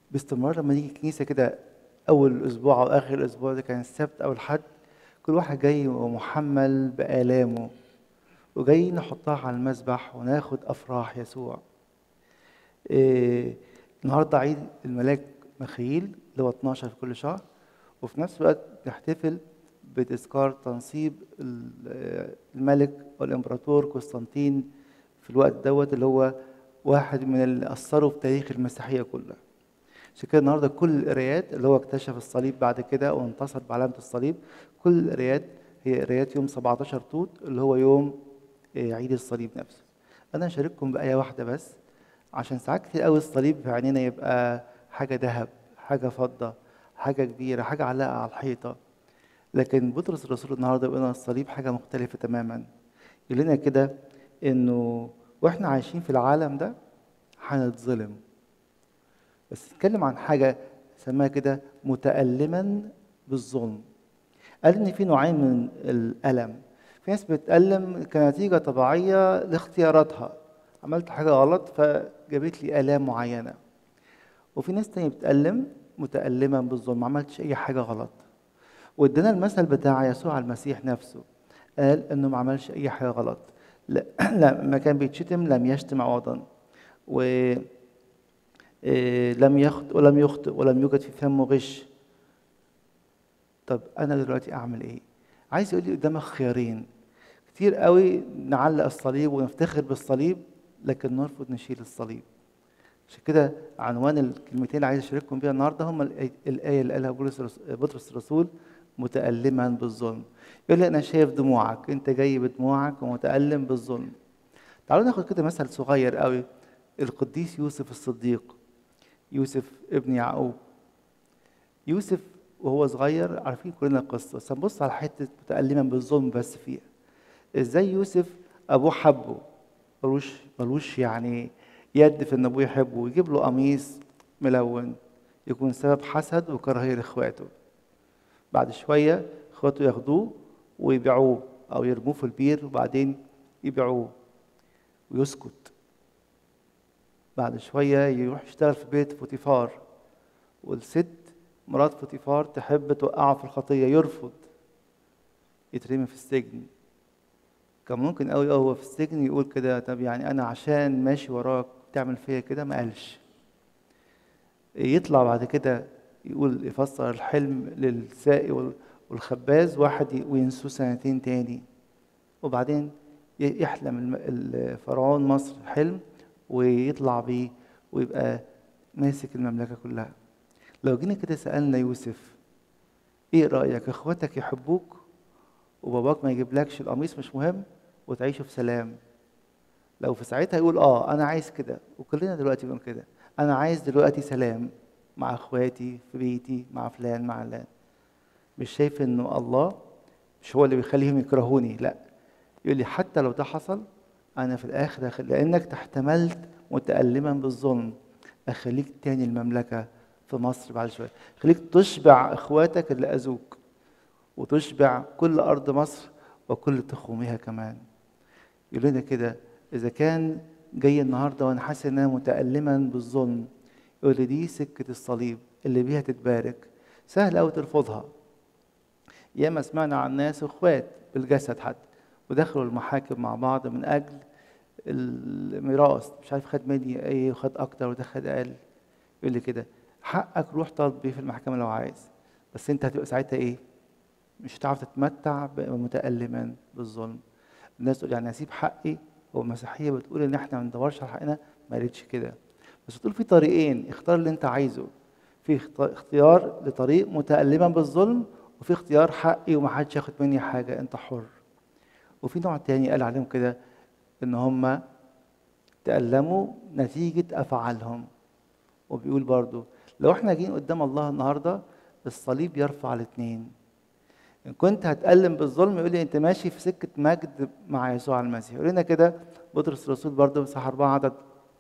باستمرار لما نيجي الكنيسه كده اول الاسبوع او اخر الاسبوع ده كان السبت او الحد كل واحد جاي ومحمل بالامه وجاي نحطها على المذبح وناخد افراح يسوع إيه النهارده عيد الملاك مخيل اللي هو 12 في كل شهر وفي نفس الوقت نحتفل بتذكار تنصيب ال- الملك والامبراطور قسطنطين في الوقت دوت اللي هو واحد من اللي اثروا في تاريخ المسيحيه كلها عشان كده النهارده كل القرايات اللي هو اكتشف الصليب بعد كده وانتصر بعلامه الصليب كل القرايات هي قرايات يوم 17 توت اللي هو يوم آه، عيد الصليب نفسه انا هشارككم بايه واحده بس عشان ساعات كتير قوي الصليب في عينينا يبقى حاجه ذهب حاجه فضه حاجه كبيره حاجه علاقه على الحيطه لكن بطرس الرسول النهارده بيقول لنا الصليب حاجه مختلفه تماما يقول لنا كده انه واحنا عايشين في العالم ده هنتظلم بس نتكلم عن حاجه سماها كده متألما بالظلم قال ان في نوعين من الألم في ناس بتألم كنتيجة طبيعية لاختياراتها عملت حاجة غلط فجابت لي آلام معينة وفي ناس تانية بتألم متألمة بالظلم ما عملتش أي حاجة غلط وادانا المثل بتاع يسوع المسيح نفسه قال انه ما عملش اي حاجه غلط لا لما كان بيتشتم لم يشتم عوضا و إيه، لم يخطئ ولم يخطئ ولم يوجد في فمه غش طب انا دلوقتي اعمل ايه عايز يقول لي قدامك خيارين كتير قوي نعلق الصليب ونفتخر بالصليب لكن نرفض نشيل الصليب عشان كده عنوان الكلمتين اللي عايز اشارككم بيها النهارده هم الآي- الايه اللي قالها بولس الرس- بطرس الرسول متألما بالظلم يقول لي انا شايف دموعك انت جاي بدموعك ومتألم بالظلم تعالوا ناخد كده مثل صغير قوي القديس يوسف الصديق يوسف ابن يعقوب يوسف وهو صغير عارفين كلنا القصه بس هنبص على حته متألما بالظلم بس فيها ازاي يوسف ابوه حبه ملوش ملوش يعني يد في ان ابوه يحبه ويجيب له قميص ملون يكون سبب حسد وكراهيه لاخواته بعد شويه اخواته ياخدوه ويبيعوه او يرموه في البير وبعدين يبيعوه ويسكت بعد شويه يروح يشتغل في بيت فوتيفار والست مرات فوتيفار تحب توقعه في الخطيه يرفض يترمي في السجن كان ممكن قوي هو في السجن يقول كده طب يعني انا عشان ماشي وراك تعمل فيا كده ما قالش يطلع بعد كده يقول يفسر الحلم للسائق وال- والخباز واحد ي- وينسوه سنتين تاني وبعدين ي- يحلم الم- الفرعون مصر حلم ويطلع بيه ويبقى ماسك المملكة كلها لو جينا كده سألنا يوسف ايه رأيك اخواتك يحبوك وباباك ما يجيبلكش القميص مش مهم وتعيشوا في سلام لو في ساعتها يقول اه انا عايز كده وكلنا دلوقتي بنقول كده انا عايز دلوقتي سلام مع اخواتي في بيتي مع فلان مع علان مش شايف انه الله مش هو اللي بيخليهم يكرهوني لا يقول لي حتى لو ده حصل انا في الاخر أخ- لانك تحتملت متالما بالظلم اخليك تاني المملكه في مصر بعد شويه خليك تشبع اخواتك اللي اذوك وتشبع كل ارض مصر وكل تخومها كمان يقول لنا كده اذا كان جاي النهارده وانا حاسس ان انا متالما بالظلم يقول لي دي سكه الصليب اللي بيها تتبارك سهل قوي ترفضها ياما سمعنا عن ناس اخوات بالجسد حتى ودخلوا المحاكم مع بعض من اجل الميراث مش عارف خد مني ايه وخد اكتر وده خد اقل يقول لي كده حقك روح طالب بيه في المحكمه لو عايز بس انت هتبقى ساعتها ايه مش هتعرف تتمتع ب- متألما بالظلم الناس تقول يعني اسيب حقي هو المسيحيه بتقول ان احنا ما ندورش على حقنا ما قالتش كده بس بتقول في طريقين اختار اللي انت عايزه في اخت- اختيار لطريق متألما بالظلم وفي اختيار حقي ومحدش ياخد مني حاجه انت حر وفي نوع تاني قال عليهم كده ان هم تألموا نتيجة أفعالهم وبيقول برضو لو احنا جايين قدام الله النهاردة الصليب يرفع الاثنين إن كنت هتألم بالظلم يقول لي أنت ماشي في سكة مجد مع يسوع المسيح يقول لنا كده بطرس الرسول برضو في صح 4 عدد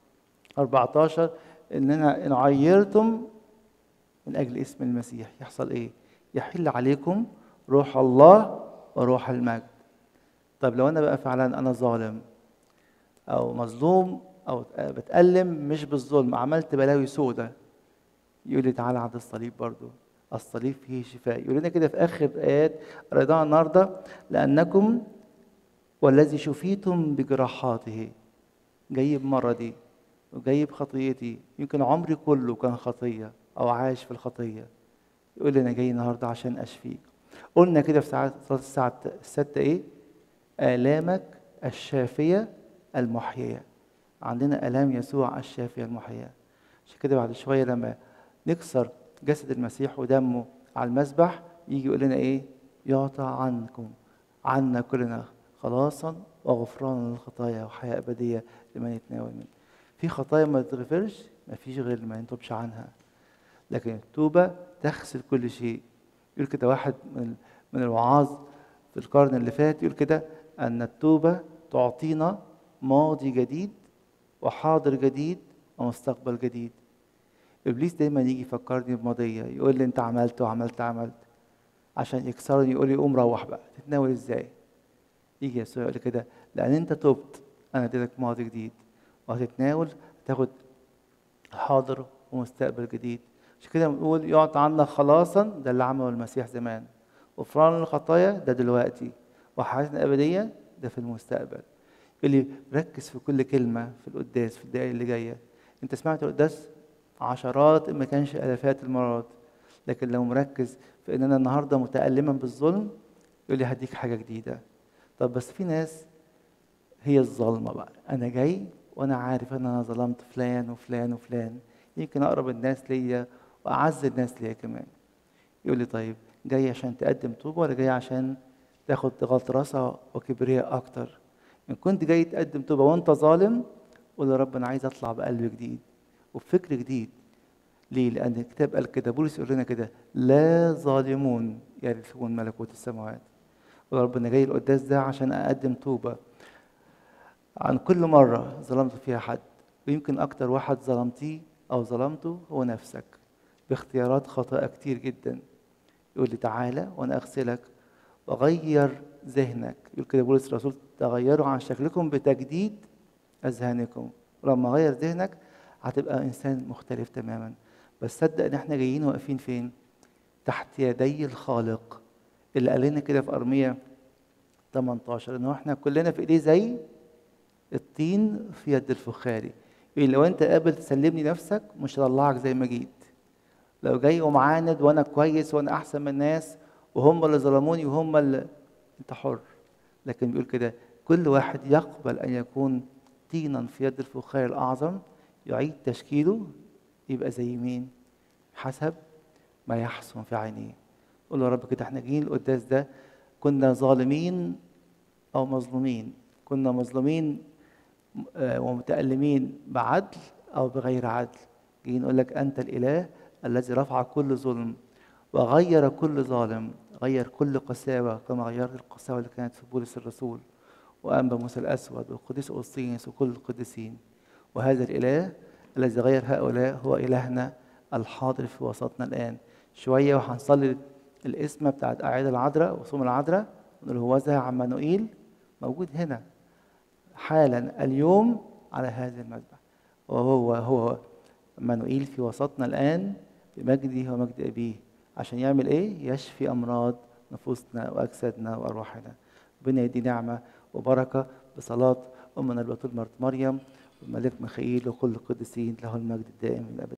14 إننا إن عيرتم من أجل اسم المسيح يحصل إيه؟ يحل عليكم روح الله وروح المجد طب لو أنا بقى فعلا أنا ظالم او مظلوم او بتألم مش بالظلم عملت بلاوي سودة يقول لي تعالى عند الصليب برضو الصليب فيه شفاء يقول لنا كده في اخر ايات قريناها النهارده لانكم والذي شفيتم بجراحاته جاي بمرضي وجاي بخطيتي يمكن عمري كله كان خطيه او عايش في الخطيه يقول لي انا جاي النهارده عشان اشفيك قلنا كده في ساعات صلاه الساعه السادسه ايه الامك الشافيه المحييه عندنا الام يسوع الشافيه المحييه عشان كده بعد شويه لما نكسر جسد المسيح ودمه على المذبح يجي يقول لنا ايه يعطى عنكم عنا كلنا خلاصا وغفرانا للخطايا وحياه ابديه لمن يتناول منه في خطايا ما تتغفرش ما فيش غير ما ينتبش عنها لكن التوبه تغسل كل شيء يقول كده واحد من من الوعاظ في القرن اللي فات يقول كده ان التوبه تعطينا ماضي جديد وحاضر جديد ومستقبل جديد ابليس دايما يجي يفكرني بماضيه يقول لي انت عملت وعملت عملت عشان يكسرني يقول لي قوم روح بقى تتناول ازاي يجي يسوع يقول لي كده لان انت تبت انا اديتك ماضي جديد وهتتناول تاخد حاضر ومستقبل جديد عشان كده بنقول يعطى عنا خلاصا ده اللي عمله المسيح زمان غفران الخطايا ده دلوقتي وحياتنا الابديه ده في المستقبل يقول لي ركز في كل كلمه في القداس في الدقائق اللي جايه انت سمعت القداس عشرات ما كانش الافات المرات لكن لو مركز في ان انا النهارده متالما بالظلم يقول لي هديك حاجه جديده طب بس في ناس هي الظالمه بقى انا جاي وانا عارف ان انا ظلمت فلان وفلان وفلان يمكن اقرب الناس ليا واعز الناس ليا كمان يقول لي طيب جاي عشان تقدم توبه ولا جاي عشان تاخد غطرسه وكبرياء اكتر ان كنت جاي تقدم توبه وانت ظالم قول يا رب انا عايز اطلع بقلب جديد وبفكر جديد ليه؟ لأن الكتاب قال كده بولس يقول لنا كده لا ظالمون يرثون ملكوت السماوات وربنا جاي القداس ده عشان أقدم توبة عن كل مرة ظلمت فيها حد ويمكن أكتر واحد ظلمتيه أو ظلمته هو نفسك باختيارات خاطئة كتير جدا يقول لي تعالى وأنا أغسلك وأغير ذهنك يقول كده بولس الرسول تغيروا عن شكلكم بتجديد أذهانكم ولما أغير ذهنك هتبقى انسان مختلف تماما بس صدق ان احنا جايين واقفين فين تحت يدي الخالق اللي قال لنا كده في ارميه 18 ان احنا كلنا في ايديه زي الطين في يد الفخاري يقول لو انت قابل تسلمني نفسك مش هطلعك زي ما جيت لو جاي ومعاند وانا كويس وانا احسن من الناس وهم اللي ظلموني وهم اللي انت حر لكن بيقول كده كل واحد يقبل ان يكون طينا في يد الفخار الاعظم يعيد تشكيله يبقى زي مين حسب ما يحسن في عينيه قول له يا رب كده احنا جايين القداس ده كنا ظالمين او مظلومين كنا مظلومين ومتألمين بعدل او بغير عدل جايين نقول لك انت الاله الذي رفع كل ظلم وغير كل ظالم غير كل قساوة كما غيرت القساوة اللي كانت في بولس الرسول وأنبا موسى الأسود والقديس أوسطينس وكل القديسين وهذا الإله الذي غير هؤلاء هو إلهنا الحاضر في وسطنا الآن شوية وهنصلي الاسم بتاعت أعياد العذراء وصوم العذراء نقول هو ذا عمانوئيل موجود هنا حالا اليوم على هذا المذبح وهو هو مانوئيل في وسطنا الآن بمجده ومجد أبيه عشان يعمل إيه؟ يشفي أمراض نفوسنا وأجسادنا وأرواحنا ربنا يدي نعمة وبركة بصلاة أمنا البتول مرت مريم والملك ميخائيل وكل القديسين له المجد الدائم الأبد